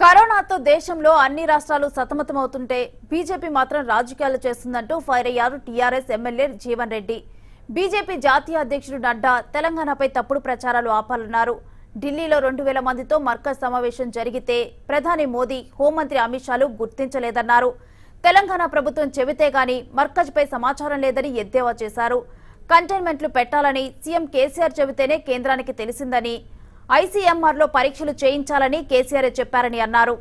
కరోనాతో దేశంలో అన్ని రాష్ట్రాలు సతమతమవుతుంటే బీజేపీ మాత్రం రాజకీయాలు చేస్తుందంటూ ఫైర్ అయ్యారు TRS MLA Jeevan Reddy BJP జాతీయ అధ్యక్షుడు నడ్డా తెలంగాణపై తప్పుడు ప్రచారాలు ఆపాలన్నారు ఢిల్లీలో రెండు వేల మందితో మర్కజ్ సమావేశం జరిగితే ప్రధాని మోదీ హోంమంత్రి అమిత్ షాలు గుర్తించలేదన్నారు తెలంగాణ ప్రభుత్వం చెబితే గాని మర్కజ్పై సమాచారం లేదని ఎద్దేవా చేశారు కంటైన్మెంట్లు పెట్టాలని సీఎం కేసీఆర్ చెబితేనే కేంద్రానికి తెలిసిందని ఐసీఎంఆర్లో పరీక్షలు చేయించాలని కేసీఆర్ చెప్పారని అన్నారు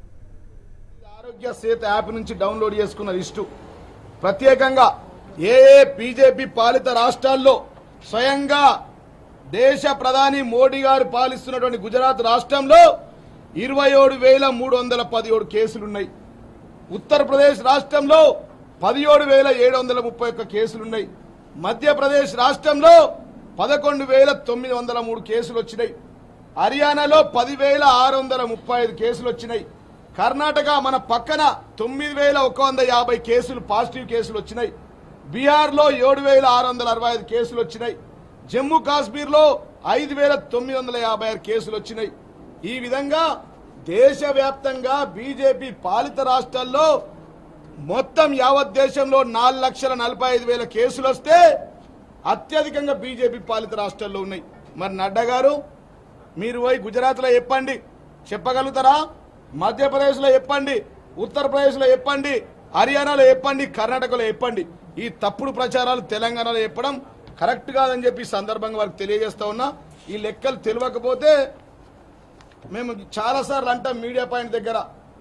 ఆరోగ్య సేతు యాప్ నుంచి డౌన్లోడ్ చేసుకున్న లిస్టు ప్రత్యేకంగా ఏ ఏ బీజేపీ పాలిత రాష్ట్రాల్లో స్వయంగా దేశ ప్రధాని మోడీ గారు పాలిస్తున్నటువంటి గుజరాత్ రాష్ట్రంలో ఇరవై ఏడు వేల మూడు వందల పదిహేడు కేసులున్నాయి ఉత్తరప్రదేశ్ రాష్ట్రంలో పదిహేడు వేల ఏడు వందల ముప్పై ఒక్క కేసులున్నాయి మధ్యప్రదేశ్ రాష్ట్రంలో పదకొండు వేల తొమ్మిది వందల మూడు కేసులు వచ్చినాయి హర్యానాలో పదివేల ఆరు వందల ముప్పై ఐదు కేసులు వచ్చినాయి కర్ణాటక మన పక్కన తొమ్మిది వేల ఒక వంద యాభై కేసులు పాజిటివ్ కేసులు వచ్చినాయి బీహార్లో ఏడు వేల ఆరు వందల అరవై ఐదు కేసులు వచ్చినాయి జమ్మూ కాశ్మీర్లో ఐదు వేల తొమ్మిది వందల యాభై ఆరు కేసులు వచ్చినాయి ఈ విధంగా దేశవ్యాప్తంగా బీజేపీ పాలిత రాష్ట్రాల్లో మొత్తం యావత్ దేశంలో నాలుగు లక్షల నలభై ఐదు వేల కేసులు వస్తే అత్యధికంగా బీజేపీ పాలిత రాష్ట్రాల్లో ఉన్నాయి మరి నడ్డా గారు మీరు పోయి గుజరాత్లో చెప్పండి చెప్పగలుగుతారా మధ్యప్రదేశ్లో చెప్పండి ఉత్తరప్రదేశ్లో చెప్పండి హర్యానాలో చెప్పండి కర్ణాటకలో చెప్పండి ఈ తప్పుడు ప్రచారాలు తెలంగాణలో చెప్పడం కరెక్ట్ కాదని చెప్పి ఈ సందర్భంగా వారికి తెలియజేస్తా ఉన్నా ఈ లెక్కలు తెలియకపోతే మేము చాలాసార్లు అంటాం మీడియా పాయింట్ దగ్గర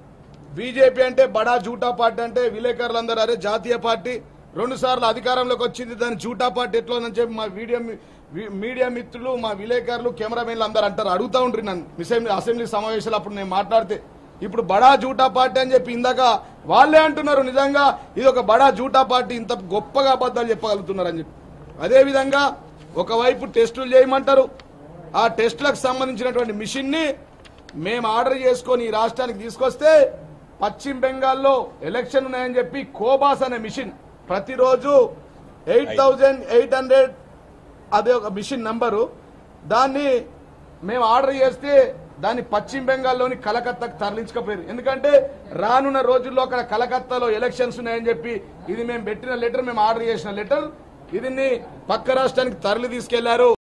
బీజేపీ అంటే బడా జూటా పార్టీ అంటే విలేకరులందరూ అరే జాతీయ పార్టీ రెండు సార్లు అధికారంలోకి వచ్చింది దాని జూటా పార్టీ ఎట్లా ఉందని చెప్పి మా వీడియో వి- మీడియా మిత్రులు మా విలేకరులు కెమెరామెన్లు అందరూ అంటారు అడుగుతా ఉంటారు నన్ను అసెంబ్లీ అసెంబ్లీ సమావేశాలు అప్పుడు నేను మాట్లాడితే ఇప్పుడు బడా జూటా పార్టీ అని చెప్పి ఇందాక వాళ్ళే అంటున్నారు నిజంగా ఇది ఒక బడా జూటా పార్టీ ఇంత గొప్పగా అబద్ధాలు చెప్పగలుగుతున్నారు అని చెప్పి అదేవిధంగా ఒకవైపు టెస్టులు చేయమంటారు ఆ టెస్టులకు సంబంధించినటువంటి మిషన్ని మేము ఆర్డర్ చేసుకొని ఈ రాష్ట్రానికి తీసుకొస్తే పశ్చిమ బెంగాల్లో ఎలక్షన్ ఉన్నాయని చెప్పి కోబాస్ అనే మిషన్ ప్రతిరోజు ఎయిట్ థౌజండ్ ఎయిట్ హండ్రెడ్ అదే ఒక మిషన్ నంబరు దాన్ని మేము ఆర్డర్ చేస్తే దాన్ని పశ్చిమ బెంగాల్లోని కలకత్తాకు తరలించకపోయారు ఎందుకంటే రానున్న రోజుల్లో అక్కడ కలకత్తాలో ఎలక్షన్స్ ఉన్నాయని చెప్పి ఇది మేము పెట్టిన లెటర్ మేము ఆర్డర్ చేసిన లెటర్ ఇది పక్క రాష్ట్రానికి తరలి తీసుకెళ్లారు